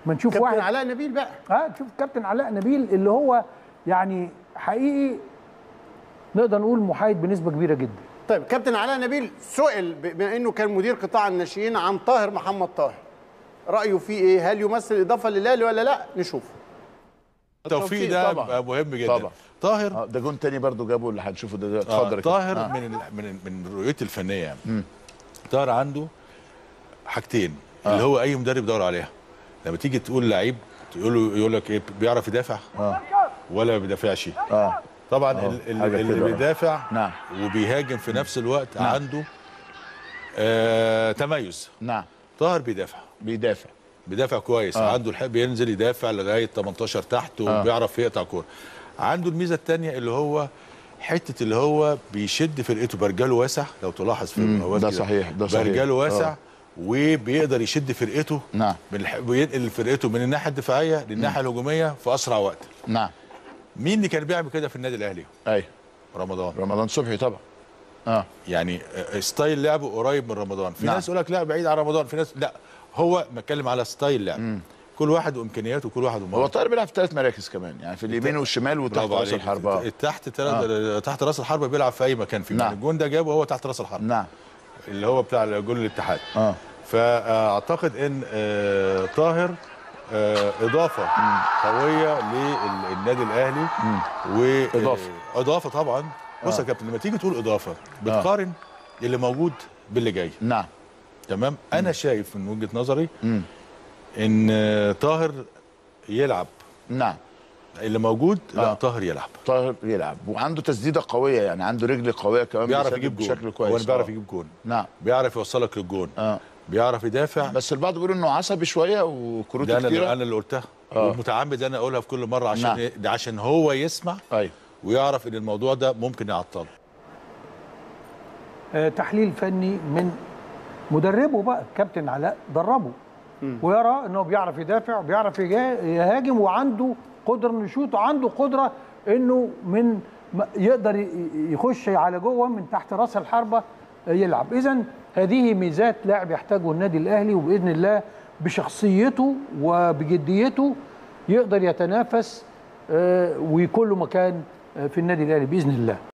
ما نشوف كابتن واحد علاء نبيل بقى اه تشوف كابتن علاء نبيل اللي هو يعني حقيقي نقدر نقول محايد بنسبه كبيره جدا طيب كابتن علاء نبيل سئل بما انه كان مدير قطاع الناشئين عن طاهر محمد طاهر رايه فيه ايه هل يمثل اضافه للاهلي ولا لا نشوف التوفيق ده طبعاً. بقى مهم جدا طبعاً. طاهر اه ده جون تاني برضو جابه اللي هنشوفه ده دلوقتي آه اتفضل يا طاهر كابتن. من ال- من ال- من رؤيتي الفنيه يعني طاهر عنده حاجتين اللي هو اي مدرب يدور عليها لما تيجي تقول لعيب تقول له يقول لك ايه بيعرف يدافع اه ولا ما بيدافعش اه طبعا آه، ال- ال- حاجة اللي كده. بيدافع نعم. وبيهاجم في نفس الوقت عنده آه تميز نعم طاهر بيدافع بيدافع بيدافع كويس آه. آه. عنده الحب ينزل يدافع لغايه 18 تحت وبيعرف يقطع كوره عنده الميزه الثانيه اللي هو حته اللي هو بيشد فرقته برجله واسع لو تلاحظ في مم، المقاولات ده كده. صحيح، ده صحيح. برجله واسع آه. وبيقدر يشد فرقته نعم. من الح... بينقل فرقته من الناحيه الدفاعيه للناحيه الهجوميه في اسرع وقت نعم مين اللي كان بيعمل كده في النادي الاهلي ايوه رمضان رمضان صبحي طبعا اه يعني آه، ستايل لعبه قريب من رمضان في نعم. ناس يقول لك لا بعيد عن رمضان في ناس لا هو بتكلم على ستايل لعب كل واحد وامكانياته وكل واحد هو ومهاراته طاهر بيلعب في ثلاث مراكز كمان يعني في اليمين والشمال وتحت برافو راس عليك. الحربة تحت تل... تحت راس الحربه بيلعب في اي مكان فيه نعم. يعني الجون ده جابه هو تحت راس الحربه نعم اللي هو بتاع جول الاتحاد اه فاعتقد ان آه، طاهر آه، اضافه قويه للنادي الاهلي و إضافة. آه، اضافه طبعا بص يا كابتن لما تيجي تقول اضافه بتقارن اللي موجود باللي جاي نعم تمام انا شايف من وجهه نظري مم. ان آه، طاهر يلعب نعم اللي موجود لا آه. طاهر يلعب طاهر يلعب وعنده تسديده قويه يعني عنده رجل قويه كمان بيعرف بيسدد يجيب جون بشكل كويس هو أنا بيعرف آه. يجيب جون نعم بيعرف يوصلك للجون اه بيعرف يدافع بس البعض بيقول انه عصبي شويه ده وكروته انا كتيره انا اللي قلتها آه. ومتعمد انا اقولها في كل مره عشان نعم. إيه؟ ده عشان هو يسمع ايوه ويعرف ان الموضوع ده ممكن يعطله آه، تحليل فني من مدربه بقى كابتن علاء دربه ويرى انه بيعرف يدافع وبيعرف يجا- يهاجم وعنده قدره انه يشوط وعنده قدره انه من م- يقدر ي- يخش على جوه من تحت راس الحربه آه، يلعب اذا هذه ميزات لاعب يحتاجه النادي الاهلي وباذن الله بشخصيته وبجديته يقدر يتنافس آه، ويكون له مكان آه، في النادي الاهلي باذن الله